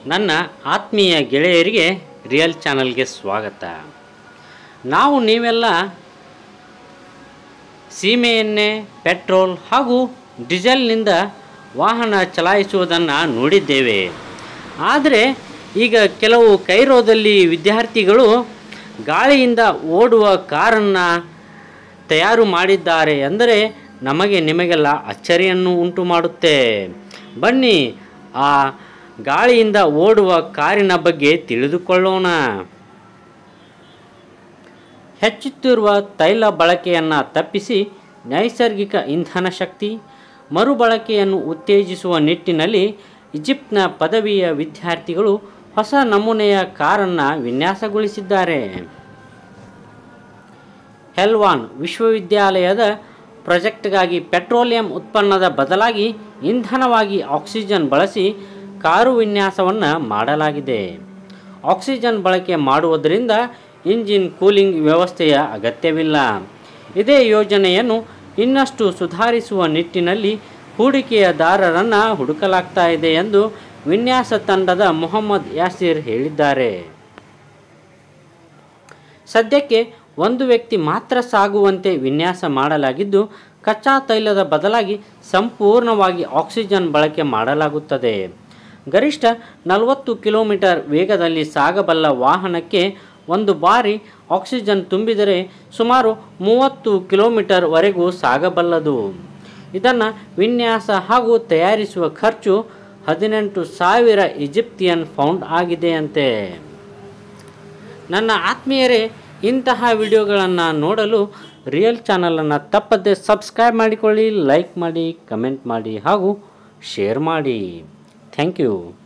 ನನ್ನ ಆತ್ಮೀಯ ಗೆಳೆಯರಿಗೆ ರಿಯಲ್ ಚಾನಲ್ಗೆ ಸ್ವಾಗತ ನಾವು ನೀವೆಲ್ಲ ಸೀಮೆ ಎಣ್ಣೆ ಪೆಟ್ರೋಲ್ ಹಾಗೂ ಡೀಸೆಲ್ನಿಂದ ವಾಹನ ಚಲಾಯಿಸುವುದನ್ನು ನೋಡಿದ್ದೇವೆ ಆದರೆ ಈಗ ಕೆಲವು ಕೈರೋದಲ್ಲಿ ವಿದ್ಯಾರ್ಥಿಗಳು ಗಾಳಿಯಿಂದ ಓಡುವ ಕಾರನ್ನು ತಯಾರು ಮಾಡಿದ್ದಾರೆ ಎಂದರೆ ನಮಗೆ ನಿಮಗೆಲ್ಲ ಅಚ್ಚರಿಯನ್ನು ಉಂಟು ಮಾಡುತ್ತೆ ಬನ್ನಿ ಆ ಗಾಳಿಯಿಂದ ಓಡುವ ಕಾರಿನ ಬಗ್ಗೆ ತಿಳಿದುಕೊಳ್ಳೋಣ ಹೆಚ್ಚುತ್ತಿರುವ ತೈಲ ಬಳಕೆಯನ್ನು ತಪ್ಪಿಸಿ ನೈಸರ್ಗಿಕ ಇಂಧನ ಶಕ್ತಿ ಮರುಬಳಕೆಯನ್ನು ಉತ್ತೇಜಿಸುವ ನಿಟ್ಟಿನಲ್ಲಿ ಈಜಿಪ್ಟ್ನ ಪದವಿಯ ವಿದ್ಯಾರ್ಥಿಗಳು ಹೊಸ ನಮೂನೆಯ ಕಾರನ್ನು ವಿನ್ಯಾಸಗೊಳಿಸಿದ್ದಾರೆ ಹೆಲ್ವಾನ್ ವಿಶ್ವವಿದ್ಯಾಲಯದ ಪ್ರಾಜೆಕ್ಟ್ಗಾಗಿ ಪೆಟ್ರೋಲಿಯಂ ಉತ್ಪನ್ನದ ಬದಲಾಗಿ ಇಂಧನವಾಗಿ ಆಕ್ಸಿಜನ್ ಬಳಸಿ ಕಾರು ವಿನ್ಯಾಸವನ್ನು ಮಾಡಲಾಗಿದೆ ಆಕ್ಸಿಜನ್ ಬಳಕೆ ಮಾಡುವುದರಿಂದ ಇಂಜಿನ್ ಕೂಲಿಂಗ್ ವ್ಯವಸ್ಥೆಯ ಅಗತ್ಯವಿಲ್ಲ ಇದೇ ಯೋಜನೆಯನ್ನು ಇನ್ನಷ್ಟು ಸುಧಾರಿಸುವ ನಿಟ್ಟಿನಲ್ಲಿ ಹೂಡಿಕೆಯದಾರರನ್ನು ಹುಡುಕಲಾಗ್ತಾ ಇದೆ ಎಂದು ವಿನ್ಯಾಸ ತಂಡದ ಮೊಹಮ್ಮದ್ ಯಾಸಿರ್ ಹೇಳಿದ್ದಾರೆ ಸದ್ಯಕ್ಕೆ ಒಂದು ವ್ಯಕ್ತಿ ಮಾತ್ರ ಸಾಗುವಂತೆ ವಿನ್ಯಾಸ ಮಾಡಲಾಗಿದ್ದು ಕಚ್ಚಾ ತೈಲದ ಬದಲಾಗಿ ಸಂಪೂರ್ಣವಾಗಿ ಆಕ್ಸಿಜನ್ ಬಳಕೆ ಮಾಡಲಾಗುತ್ತದೆ ಗರಿಷ್ಠ ನಲವತ್ತು ಕಿಲೋಮೀಟರ್ ವೇಗದಲ್ಲಿ ಸಾಗಬಲ್ಲ ವಾಹನಕ್ಕೆ ಒಂದು ಬಾರಿ ಆಕ್ಸಿಜನ್ ತುಂಬಿದರೆ ಸುಮಾರು ಮೂವತ್ತು ಕಿಲೋಮೀಟರ್ವರೆಗೂ ಸಾಗಬಲ್ಲದು ಇದನ್ನು ವಿನ್ಯಾಸ ಹಾಗೂ ತಯಾರಿಸುವ ಖರ್ಚು ಹದಿನೆಂಟು ಸಾವಿರ ಈಜಿಪ್ತಿಯನ್ ಪೌಂಡ್ ಆಗಿದೆಯಂತೆ ನನ್ನ ಆತ್ಮೀಯರೇ ಇಂತಹ ವಿಡಿಯೋಗಳನ್ನು ನೋಡಲು ರಿಯಲ್ ಚಾನಲನ್ನು ತಪ್ಪದೆ ಸಬ್ಸ್ಕ್ರೈಬ್ ಮಾಡಿಕೊಳ್ಳಿ ಲೈಕ್ ಮಾಡಿ ಕಮೆಂಟ್ ಮಾಡಿ ಹಾಗೂ ಶೇರ್ ಮಾಡಿ ಥ್ಯಾಂಕ್ ಯು